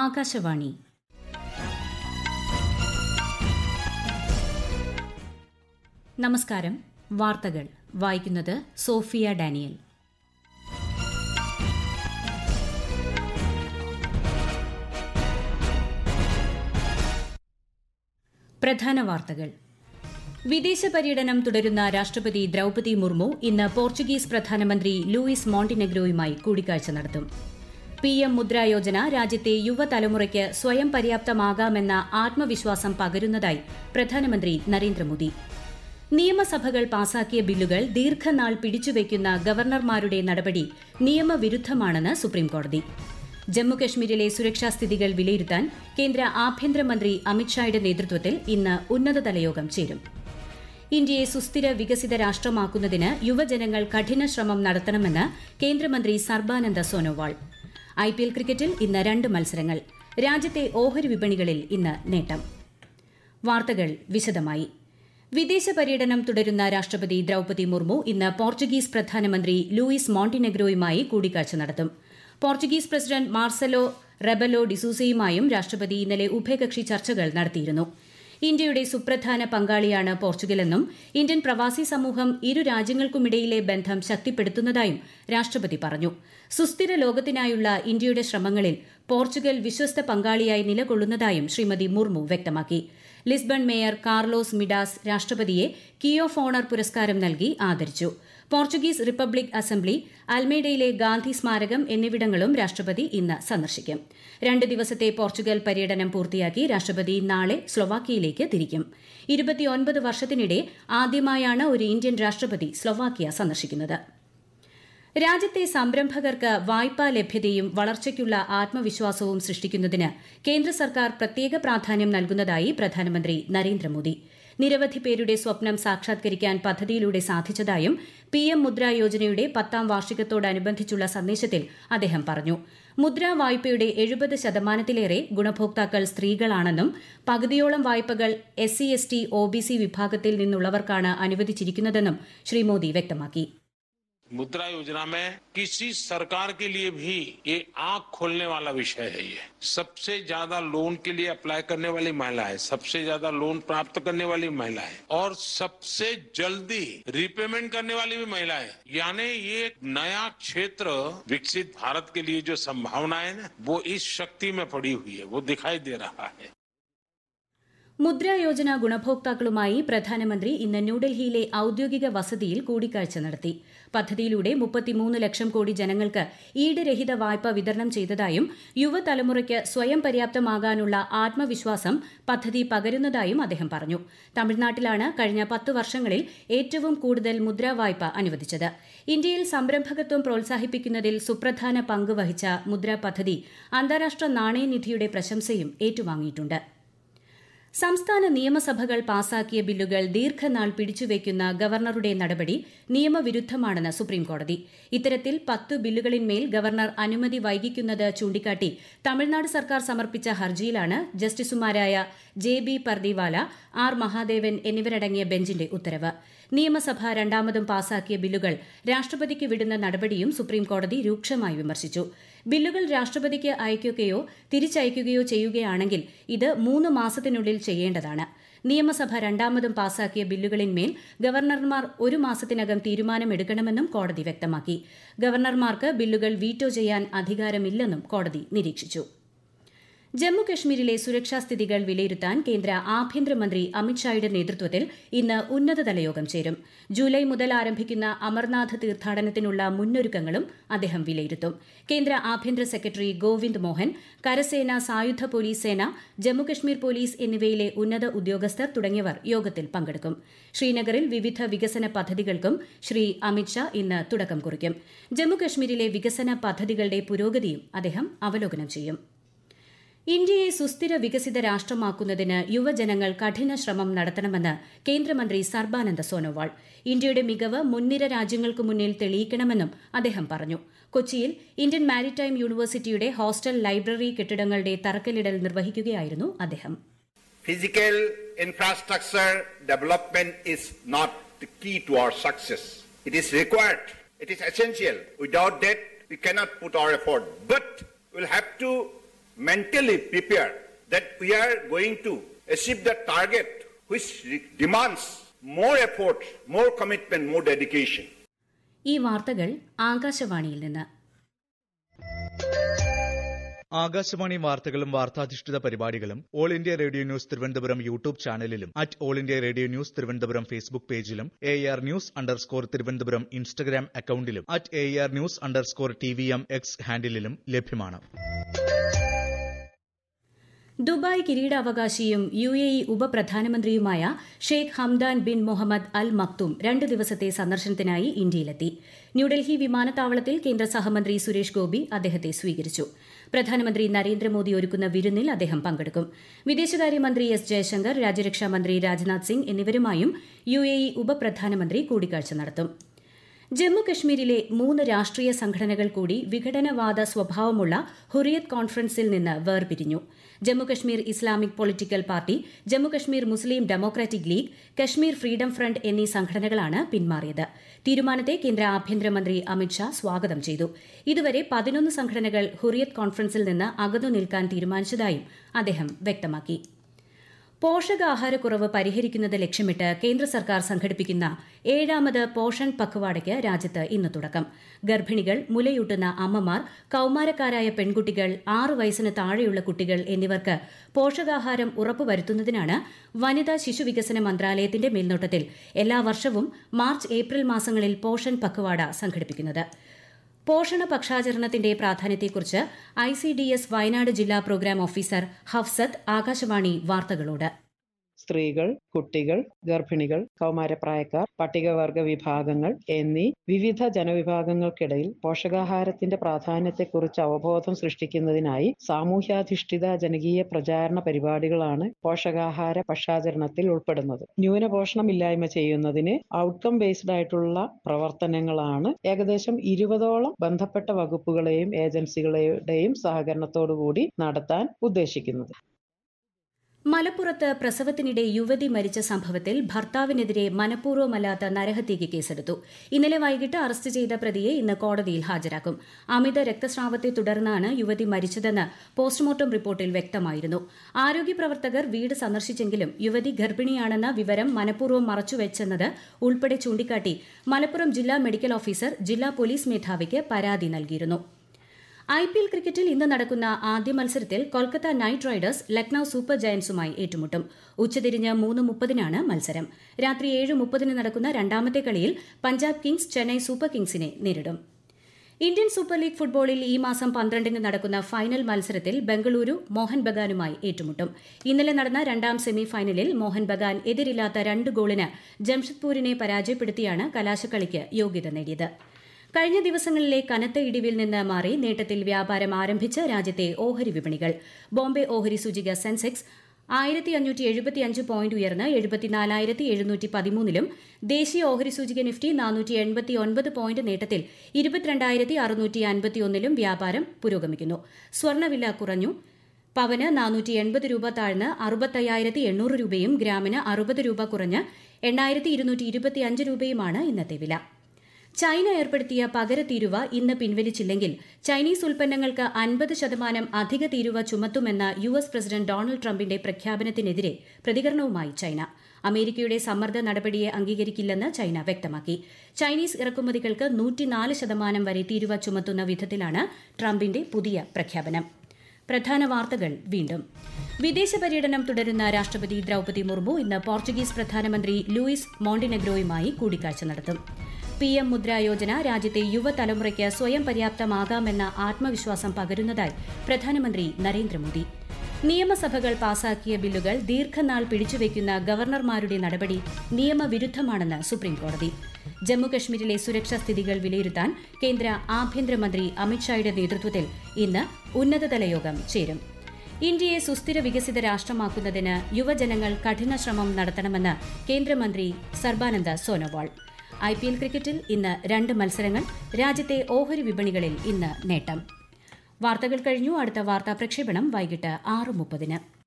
ആകാശവാണി നമസ്കാരം വാർത്തകൾ വായിക്കുന്നത് സോഫിയ ഡാനിയൽ പ്രധാന വാർത്തകൾ വിദേശ പര്യടനം തുടരുന്ന രാഷ്ട്രപതി ദ്രൌപതി മുർമു ഇന്ന് പോർച്ചുഗീസ് പ്രധാനമന്ത്രി ലൂയിസ് മോണ്ടിനെഗ്രോയുമായി കൂടിക്കാഴ്ച നടത്തും പി എം മുദ്ര യോജന രാജ്യത്തെ യുവതലമുറയ്ക്ക് സ്വയം പര്യാപ്തമാകാമെന്ന ആത്മവിശ്വാസം പകരുന്നതായി പ്രധാനമന്ത്രി നരേന്ദ്രമോദി നിയമസഭകൾ പാസാക്കിയ ബില്ലുകൾ ദീർഘനാൾ പിടിച്ചുവയ്ക്കുന്ന ഗവർണർമാരുടെ നടപടി നിയമവിരുദ്ധമാണെന്ന് സുപ്രീംകോടതി ജമ്മുകശ്മീരിലെ സുരക്ഷാ സ്ഥിതികൾ വിലയിരുത്താൻ കേന്ദ്ര ആഭ്യന്തരമന്ത്രി അമിത്ഷായുടെ നേതൃത്വത്തിൽ ഇന്ന് ഉന്നതതല യോഗം ചേരും ഇന്ത്യയെ സുസ്ഥിര വികസിത രാഷ്ട്രമാക്കുന്നതിന് യുവജനങ്ങൾ കഠിന ശ്രമം നടത്തണമെന്ന് കേന്ദ്രമന്ത്രി സർബാനന്ദ സോനോവാൾ ഐപിഎൽ ക്രിക്കറ്റിൽ ഇന്ന് രണ്ട് മത്സരങ്ങൾ രാജ്യത്തെ ഓഹരി വിപണികളിൽ ഇന്ന് നേട്ടം വാർത്തകൾ വിശദമായി വിദേശ പര്യടനം തുടരുന്ന രാഷ്ട്രപതി ദ്രൌപതി മുർമു ഇന്ന് പോർച്ചുഗീസ് പ്രധാനമന്ത്രി ലൂയിസ് മോണ്ടിനെഗ്രോയുമായി കൂടിക്കാഴ്ച നടത്തും പോർച്ചുഗീസ് പ്രസിഡന്റ് മാർസലോ റെബലോ ഡിസൂസയുമായും രാഷ്ട്രപതി ഇന്നലെ ഉഭയകക്ഷി ചർച്ചകൾ നടത്തിയിരുന്നു ഇന്ത്യയുടെ സുപ്രധാന പങ്കാളിയാണ് പോർച്ചുഗലെന്നും ഇന്ത്യൻ പ്രവാസി സമൂഹം ഇരു രാജ്യങ്ങൾക്കുമിടയിലെ ബന്ധം ശക്തിപ്പെടുത്തുന്നതായും രാഷ്ട്രപതി പറഞ്ഞു സുസ്ഥിര ലോകത്തിനായുള്ള ഇന്ത്യയുടെ ശ്രമങ്ങളിൽ പോർച്ചുഗൽ വിശ്വസ്ത പങ്കാളിയായി നിലകൊള്ളുന്നതായും ശ്രീമതി മുർമു വ്യക്തമാക്കി ലിസ്ബൺ മേയർ കാർലോസ് മിഡാസ് രാഷ്ട്രപതിയെ കീ ഓഫ് ഓണർ പുരസ്കാരം നൽകി ആദരിച്ചു പോർച്ചുഗീസ് റിപ്പബ്ലിക് അസംബ്ലി അൽമേഡയിലെ ഗാന്ധി സ്മാരകം എന്നിവിടങ്ങളും രാഷ്ട്രപതി ഇന്ന് സന്ദർശിക്കും രണ്ട് ദിവസത്തെ പോർച്ചുഗൽ പര്യടനം പൂർത്തിയാക്കി രാഷ്ട്രപതി നാളെ സ്ലൊവാക്കിയയിലേക്ക് തിരിക്കും ഇരുപത്തിയൊൻപത് വർഷത്തിനിടെ ആദ്യമായാണ് ഒരു ഇന്ത്യൻ രാഷ്ട്രപതി സ്ലൊവാക്കിയ സന്ദർശിക്കുന്നത് രാജ്യത്തെ സംരംഭകർക്ക് വായ്പാ ലഭ്യതയും വളർച്ചയ്ക്കുള്ള ആത്മവിശ്വാസവും സൃഷ്ടിക്കുന്നതിന് കേന്ദ്ര സർക്കാർ പ്രത്യേക പ്രാധാന്യം നൽകുന്നതായി പ്രധാനമന്ത്രി നരേന്ദ്രമോദി നിരവധി പേരുടെ സ്വപ്നം സാക്ഷാത്കരിക്കാൻ പദ്ധതിയിലൂടെ സാധിച്ചതായും പി എം മുദ്ര യോജനയുടെ പത്താം വാർഷികത്തോടനുബന്ധിച്ചുള്ള സന്ദേശത്തിൽ അദ്ദേഹം പറഞ്ഞു മുദ്രാ വായ്പയുടെ എഴുപത് ശതമാനത്തിലേറെ ഗുണഭോക്താക്കൾ സ്ത്രീകളാണെന്നും പകുതിയോളം വായ്പകൾ S C S T O B C വിഭാഗത്തിൽ നിന്നുള്ളവർക്കാണ് അനുവദിച്ചിരിക്കുന്നതെന്നും ശ്രീ മോദി വ്യക്തമാക്കി मुद्रा योजना में किसी सरकार के लिए भी ये आंख खोलने वाला विषय है ये सबसे ज्यादा लोन के लिए अप्लाई करने वाली महिलाएं सबसे ज्यादा लोन प्राप्त करने वाली महिलाएं और सबसे जल्दी रिपेमेंट करने वाली भी महिलाएं यानी ये एक नया क्षेत्र विकसित भारत के लिए जो संभावना है ना वो इस शक्ति में पड़ी हुई है वो दिखाई दे रहा है മുദ്ര യോജന ഗുണഭോക്താക്കളുമായി പ്രധാനമന്ത്രി ഇന്ന് ന്യൂഡൽഹിയിലെ ഔദ്യോഗിക വസതിയിൽ കൂടിക്കാഴ്ച നടത്തി പദ്ധതിയിലൂടെ മുപ്പത്തിമൂന്ന് ലക്ഷം കോടി ജനങ്ങൾക്ക് ഈടുരഹിത വായ്പ വിതരണം ചെയ്തതായും യുവതലമുറയ്ക്ക് സ്വയം പര്യാപ്തമാകാനുള്ള ആത്മവിശ്വാസം പദ്ധതി പകരുന്നതായും അദ്ദേഹം പറഞ്ഞു തമിഴ്നാട്ടിലാണ് കഴിഞ്ഞ പത്ത് വർഷങ്ങളിൽ ഏറ്റവും കൂടുതൽ മുദ്രാ വായ്പ അനുവദിച്ചത് ഇന്ത്യയിൽ സംരംഭകത്വം പ്രോത്സാഹിപ്പിക്കുന്നതിൽ സുപ്രധാന പങ്ക് വഹിച്ച മുദ്ര പദ്ധതി അന്താരാഷ്ട്ര നാണയനിധിയുടെ പ്രശംസയും ഏറ്റുവാങ്ങിയിട്ടുണ്ട് സംസ്ഥാന നിയമസഭകൾ പാസാക്കിയ ബില്ലുകൾ ദീർഘനാൾ പിടിച്ചുവയ്ക്കുന്ന ഗവർണറുടെ നടപടി നിയമവിരുദ്ധമാണെന്ന് സുപ്രീംകോടതി ഇത്തരത്തിൽ പത്ത് ബില്ലുകളിന്മേൽ ഗവർണർ അനുമതി വൈകിക്കുന്നത് ചൂണ്ടിക്കാട്ടി തമിഴ്നാട് സർക്കാർ സമർപ്പിച്ച ഹർജിയിലാണ് ജസ്റ്റിസുമാരായ J B Pardiwala R Mahadevan എന്നിവരടങ്ങിയ ബെഞ്ചിന്റെ ഉത്തരവ് നിയമസഭ രണ്ടാമതും പാസാക്കിയ ബില്ലുകൾ രാഷ്ട്രപതിക്ക് വിടുന്ന നടപടിയും സുപ്രീംകോടതി രൂക്ഷമായി വിമർശിച്ചു ബില്ലുകൾ രാഷ്ട്രപതിക്ക് അയക്കുകയോ തിരിച്ചയക്കുകയോ ചെയ്യുകയാണെങ്കിൽ ഇത് മൂന്ന് മാസത്തിനുള്ളിൽ ചെയ്യേണ്ടതാണ് നിയമസഭ രണ്ടാമതും പാസാക്കിയ ബില്ലുകളിന്മേൽ ഗവർണർമാർ ഒരു മാസത്തിനകം തീരുമാനമെടുക്കണമെന്നും കോടതി വ്യക്തമാക്കി ഗവർണർമാർക്ക് ബില്ലുകൾ വീറ്റോ ചെയ്യാൻ അധികാരമില്ലെന്നും കോടതി നിരീക്ഷിച്ചു ജമ്മുകശ്മീരിലെ സുരക്ഷാ സ്ഥിതികൾ വിലയിരുത്താൻ കേന്ദ്ര ആഭ്യന്തരമന്ത്രി അമിത്ഷായുടെ നേതൃത്വത്തിൽ ഇന്ന് ഉന്നതതല യോഗം ചേരും ജൂലൈ മുതൽ ആരംഭിക്കുന്ന അമർനാഥ് തീർത്ഥാടനത്തിനുള്ള മുന്നൊരുക്കങ്ങളും അദ്ദേഹം വിലയിരുത്തും കേന്ദ്ര ആഭ്യന്തര സെക്രട്ടറി ഗോവിന്ദ് മോഹൻ കരസേന സായുധ പോലീസ് സേന ജമ്മുകശ്മീർ പോലീസ് എന്നിവയിലെ ഉന്നത ഉദ്യോഗസ്ഥർ തുടങ്ങിയവർ യോഗത്തിൽ പങ്കെടുക്കും ശ്രീനഗറിൽ വിവിധ വികസന പദ്ധതികൾക്കും ശ്രീ അമിത്ഷാ ഇന്ന് തുടക്കം കുറിക്കും ജമ്മുകശ്മീരിലെ വികസന പദ്ധതികളുടെ പുരോഗതിയും അദ്ദേഹം അവലോകനം ചെയ്യും ഇന്ത്യയെ സുസ്ഥിര വികസിത രാഷ്ട്രമാക്കുന്നതിന് യുവജനങ്ങൾ കഠിന ശ്രമം നടത്തണമെന്ന് കേന്ദ്രമന്ത്രി സർബാനന്ദ സോനോവാൾ ഇന്ത്യയുടെ മികവ് മുൻനിര രാജ്യങ്ങൾക്ക് മുന്നിൽ തെളിയിക്കണമെന്നും അദ്ദേഹം പറഞ്ഞു കൊച്ചിയിൽ ഇന്ത്യൻ മാരിടൈം യൂണിവേഴ്സിറ്റിയുടെ ഹോസ്റ്റൽ ലൈബ്രറി കെട്ടിടങ്ങളുടെ തറക്കല്ലിടൽ നിർവഹിക്കുകയായിരുന്നു അദ്ദേഹം Physical infrastructure development is not the key to our success. It is required. It is essential. Without that, we cannot put our effort. But we'll have to mentally prepared that we are going to achieve the target which re- demands more effort, more commitment, more dedication. ഈ വാർത്തകൾ ആകാശവാണിയിൽ നിന്ന് ആകാശവാണി വാർത്തകളും വാർത്താധിഷ്ഠിത പരിപാടികളും All India Radio News Thiruvananthapuram YouTube ചാനലിലും at All India Radio News Thiruvananthapuram Facebook പേജിലും A R news underscore Thiruvananthapuram Instagram അക്കൌണ്ടിലും at A R news underscore T V M X ഹാൻഡിലും ലഭ്യമാണ് ദുബായ് കിരീടാവകാശിയും യു എ ഇ ഉപപ്രധാനമന്ത്രിയുമായ Sheikh Hamdan bin Mohammed Al Maktoum രണ്ട് ദിവസത്തെ സന്ദർശനത്തിനായി ഇന്ത്യയിലെത്തി ന്യൂഡൽഹി വിമാനത്താവളത്തിൽ കേന്ദ്ര സഹമന്ത്രി സുരേഷ് ഗോപി അദ്ദേഹത്തെ സ്വീകരിച്ചു പ്രധാനമന്ത്രി നരേന്ദ്രമോദി ഒരുക്കുന്ന വിരുന്നിൽ അദ്ദേഹം പങ്കെടുക്കും വിദേശകാര്യമന്ത്രി എസ് ജയശങ്കർ രാജ്യരക്ഷാ മന്ത്രി രാജ്നാഥ് സിംഗ് എന്നിവരുമായും യു എ ഇ ഉപപ്രധാനമന്ത്രി കൂടിക്കാഴ്ച നടത്തും ജമ്മു കശ്മീരിലെ മൂന്ന് രാഷ്ട്രീയ സംഘടനകൾ കൂടി വിഘടനവാദ സ്വഭാവമുള്ള ഹുറിയത്ത് കോൺഫറൻസിൽ നിന്ന് വേർപിരിഞ്ഞു Jammu Kashmir Islamic political party Jammu Kashmir മുസ്ലിം democratic league Kashmir freedom front എന്നീ സംഘടനകളാണ് പിന്മാറിയത് തീരുമാനത്തെ കേന്ദ്ര ആഭ്യന്തരമന്ത്രി അമിത്ഷാ സ്വാഗതം ചെയ്തു ഇതുവരെ പതിനൊന്ന് സംഘടനകൾ ഹുറിയത്ത് കോൺഫറൻസിൽ നിന്ന് അകന്നു നിൽക്കാൻ തീരുമാനിച്ചതായും അദ്ദേഹം വ്യക്തമാക്കി പോഷകാഹാരക്കുറവ് പരിഹരിക്കുന്നത് ലക്ഷ്യമിട്ട് കേന്ദ്ര സർക്കാർ സംഘടിപ്പിക്കുന്ന ഏഴാമത് പോഷൺ പഖ്വാഡയ്ക്ക് രാജ്യത്ത് ഇന്ന് തുടക്കം ഗർഭിണികൾ മുലയൂട്ടുന്ന അമ്മമാർ കൌമാരക്കാരായ പെൺകുട്ടികൾ ആറ് വയസ്സിന് താഴെയുള്ള കുട്ടികൾ എന്നിവർക്ക് പോഷകാഹാരം ഉറപ്പുവരുത്തുന്നതിനാണ് വനിതാ ശിശുവികസന മന്ത്രാലയത്തിന്റെ മേൽനോട്ടത്തിൽ എല്ലാ വർഷവും മാർച്ച് ഏപ്രിൽ മാസങ്ങളിൽ പോഷൺ പഖ്വാഡ സംഘടിപ്പിക്കുന്നത് പോഷണ പക്ഷാചരണത്തിന്റെ പ്രാധാന്യത്തെക്കുറിച്ച് I C D S Wayanad ജില്ലാ പ്രോഗ്രാം ഓഫീസർ ഹഫ്സത്ത് ആകാശവാണി വാർത്തകളോട് സ്ത്രീകൾ കുട്ടികൾ ഗർഭിണികൾ കൗമാരപ്രായക്കാർ പട്ടികവർഗ വിഭാഗങ്ങൾ എന്നീ വിവിധ ജനവിഭാഗങ്ങൾക്കിടയിൽ പോഷകാഹാരത്തിന്റെ പ്രാധാന്യത്തെക്കുറിച്ച് അവബോധം സൃഷ്ടിക്കുന്നതിനായി സാമൂഹ്യാധിഷ്ഠിത ജനകീയ പ്രചാരണ പരിപാടികളാണ് പോഷകാഹാര പക്ഷാചരണത്തിൽ ഉൾപ്പെടുന്നത് ന്യൂനപോഷണമില്ലായ്മ ചെയ്യുന്നതിന് ഔട്ട്കം ബേസ്ഡ് ആയിട്ടുള്ള പ്രവർത്തനങ്ങളാണ് ഏകദേശം ഇരുപതോളം ബന്ധപ്പെട്ട വകുപ്പുകളെയും ഏജൻസികളുടെയും സഹകരണത്തോടുകൂടി നടത്താൻ ഉദ്ദേശിക്കുന്നത് മലപ്പുറത്ത് പ്രസവത്തിനിടെ യുവതി മരിച്ച സംഭവത്തിൽ ഭർത്താവിനെതിരെ മനഃപൂർവ്വമല്ലാത്ത നരഹത്യയ്ക്ക് കേസെടുത്തു ഇന്നലെ വൈകിട്ട് അറസ്റ്റ് ചെയ്ത പ്രതിയെ ഇന്ന് കോടതിയിൽ ഹാജരാക്കും അമിത രക്തസ്രാവത്തെ തുടർന്നാണ് യുവതി മരിച്ചതെന്ന് പോസ്റ്റ്മോർട്ടം റിപ്പോർട്ടിൽ വ്യക്തമായിരുന്നു ആരോഗ്യപ്രവർത്തകർ വീട് സന്ദർശിച്ചെങ്കിലും യുവതി ഗർഭിണിയാണെന്ന വിവരം മനഃപൂർവ്വം മറച്ചുവെച്ചെന്നത് ഉൾപ്പെടെ ചൂണ്ടിക്കാട്ടി മലപ്പുറം ജില്ലാ മെഡിക്കൽ ഓഫീസർ ജില്ലാ പോലീസ് മേധാവിക്ക് പരാതി നൽകിയിരുന്നു ഐ പി എൽ ക്രിക്കറ്റിൽ ഇന്ന് നടക്കുന്ന ആദ്യ മത്സരത്തിൽ Kolkata Knight Riders Lucknow Super ജയന്റ്സുമായി ഏറ്റുമുട്ടും ഉച്ചതിരിഞ്ഞ് മൂന്ന് മുപ്പതിനാണ് മത്സരം രാത്രി ഏഴ് മുപ്പതിന് നടക്കുന്ന രണ്ടാമത്തെ കളിയിൽ പഞ്ചാബ് കിങ്സ് ചെന്നൈ സൂപ്പർ കിങ്സിനെ നേരിടും ഇന്ത്യൻ സൂപ്പർ ലീഗ് ഫുട്ബോളിൽ ഈ മാസം പന്ത്രണ്ടിന് നടക്കുന്ന ഫൈനൽ മത്സരത്തിൽ ബംഗളൂരു മോഹൻ ബഗാനുമായി ഏറ്റുമുട്ടും ഇന്നലെ നടന്ന രണ്ടാം സെമി ഫൈനലിൽ മോഹൻ ബഗാൻ എതിരില്ലാത്ത രണ്ട് ഗോളിന് ജംഷഡ്പൂരിനെ പരാജയപ്പെടുത്തിയാണ് കലാശക്കളിക്ക് യോഗ്യത നേടിയത് കഴിഞ്ഞ ദിവസങ്ങളിലെ കനത്ത ഇടിവിൽ നിന്ന് മാറി നേട്ടത്തിൽ വ്യാപാരം ആരംഭിച്ച രാജ്യത്തെ ഓഹരി വിപണികൾ ബോംബെ ഓഹരി സൂചിക സെൻസെക്സ് ആയിരത്തി അഞ്ഞൂറ്റി എഴുപത്തിയഞ്ച് പോയിന്റ് ഉയർന്ന് എഴുപത്തിനാലായിരത്തി എഴുന്നൂറ്റി പതിമൂന്നിലും ദേശീയ ഓഹരി സൂചിക നിഫ്റ്റി നാനൂറ്റി എൺപത്തി ഒൻപത് പോയിന്റ് നേട്ടത്തിൽ ഇരുപത്തിരണ്ടായിരത്തി അറുന്നൂറ്റി അൻപത്തിയൊന്നിലും വ്യാപാരം പുരോഗമിക്കുന്നു സ്വർണ്ണവില കുറഞ്ഞു പവന് നാനൂറ്റി എൺപത് രൂപ താഴ്ന്ന് അറുപത്തയ്യായിരത്തി എണ്ണൂറ് രൂപയും ഗ്രാമിന് അറുപത് രൂപ കുറഞ്ഞ് എണ്ണായിരത്തി ഇരുന്നൂറ്റി ഇരുപത്തിയഞ്ച് രൂപയുമാണ് ഇന്നത്തെ വില ചൈന ഏർപ്പെടുത്തിയ പകര തീരുവ ഇന്ന് പിൻവലിച്ചില്ലെങ്കിൽ ചൈനീസ് ഉൽപ്പന്നങ്ങൾക്ക് അൻപത് ശതമാനം അധിക തീരുവ ചുമത്തുമെന്ന യു എസ് പ്രസിഡന്റ് ഡൊണാൾഡ് ട്രംപിന്റെ പ്രഖ്യാപനത്തിനെതിരെ പ്രതികരണവുമായി ചൈന അമേരിക്കയുടെ സമ്മർദ്ദ നടപടിയെ അംഗീകരിക്കില്ലെന്ന് ചൈന വ്യക്തമാക്കി ചൈനീസ് ഇറക്കുമതികൾക്ക് നൂറ്റിനാല് ശതമാനം വരെ തീരുവ ചുമത്തുന്ന വിധത്തിലാണ് ട്രംപിന്റെ പുതിയ പ്രഖ്യാപനം പ്രധാന വാർത്തകൾ വീണ്ടും വിദേശ പര്യടനം തുടരുന്ന രാഷ്ട്രപതി ദ്രൌപതി മുർമു ഇന്ന് പോർച്ചുഗീസ് പ്രധാനമന്ത്രി ലൂയിസ് മോണ്ടിനെഗ്രോയുമായി കൂടിക്കാഴ്ച നടത്തും പി എം മുദ്ര യോജന രാജ്യത്തെ യുവതലമുറയ്ക്ക് സ്വയം പര്യാപ്തമാകാമെന്ന ആത്മവിശ്വാസം പകരുന്നതായി പ്രധാനമന്ത്രി നരേന്ദ്രമോദി നിയമസഭകൾ പാസാക്കിയ ബില്ലുകൾ ദീർഘനാൾ പിടിച്ചുവെക്കുന്ന ഗവർണർമാരുടെ നടപടി നിയമവിരുദ്ധമാണെന്ന് സുപ്രീംകോടതി ജമ്മുകശ്മീരിലെ സുരക്ഷാ സ്ഥിതികൾ വിലയിരുത്താൻ കേന്ദ്ര ആഭ്യന്തരമന്ത്രി അമിത്ഷായുടെ നേതൃത്വത്തിൽ ഇന്ന് ഉന്നതതല യോഗം ചേരും ഇന്ത്യയെ സുസ്ഥിര വികസിത രാഷ്ട്രമാക്കുന്നതിന് യുവജനങ്ങൾ കഠിന ശ്രമം നടത്തണമെന്ന് കേന്ദ്രമന്ത്രി Sarbananda Sonowal I P L ക്രിക്കറ്റിൽ ഇന്ന് രണ്ട് മത്സരങ്ങൾ രാജ്യത്തെ ഓഹരി വിപണികളിൽ ഇന്ന് നേട്ടം വാർത്തകൾ കഴിഞ്ഞു അടുത്ത വാർത്താ പ്രക്ഷേപണം വൈകിട്ട് ആറ് മുപ്പതിന്